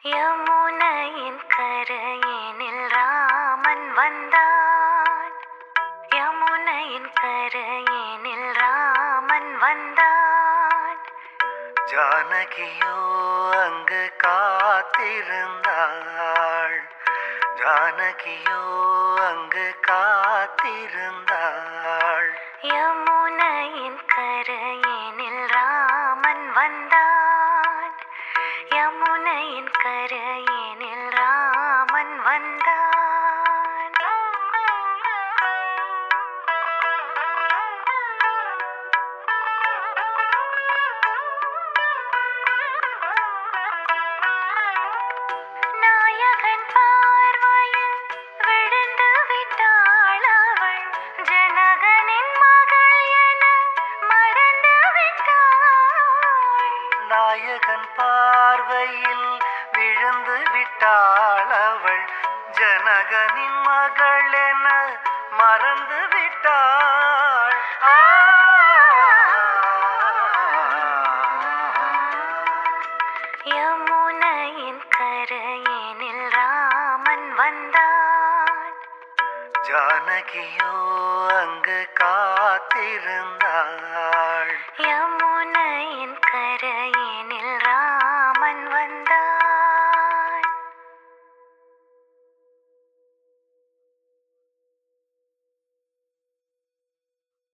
யமுனையின் கரையினில் ராமன் வந்தான் யமுனையின் கரையினில் ராமன் வந்தான் ஜானகியோ அங்கு காத்திருந்தாள் ஜானகியோ அங்கு காத்திருந்தாள் யமுனையின் கரையினில் ராமன் வந்தான் யமுனையின் கரையினில் ராமன் வந்தான் நாயகன் பார்வையில் விழுந்து விட்டாள் அவள் ஜனகனின் மகள் என மறந்து விட்டாள் நாயகன் பார்வையில் விழுந்து விட்டாள் அவள் ஜனகனின் மகள் என மறந்து விட்டாள் ஆ. யமுனையின் கரையினில் ராமன் வந்தான் ஜானகியோ அங்கு காத்திருந்தாள் யமுனையின் கரையினில்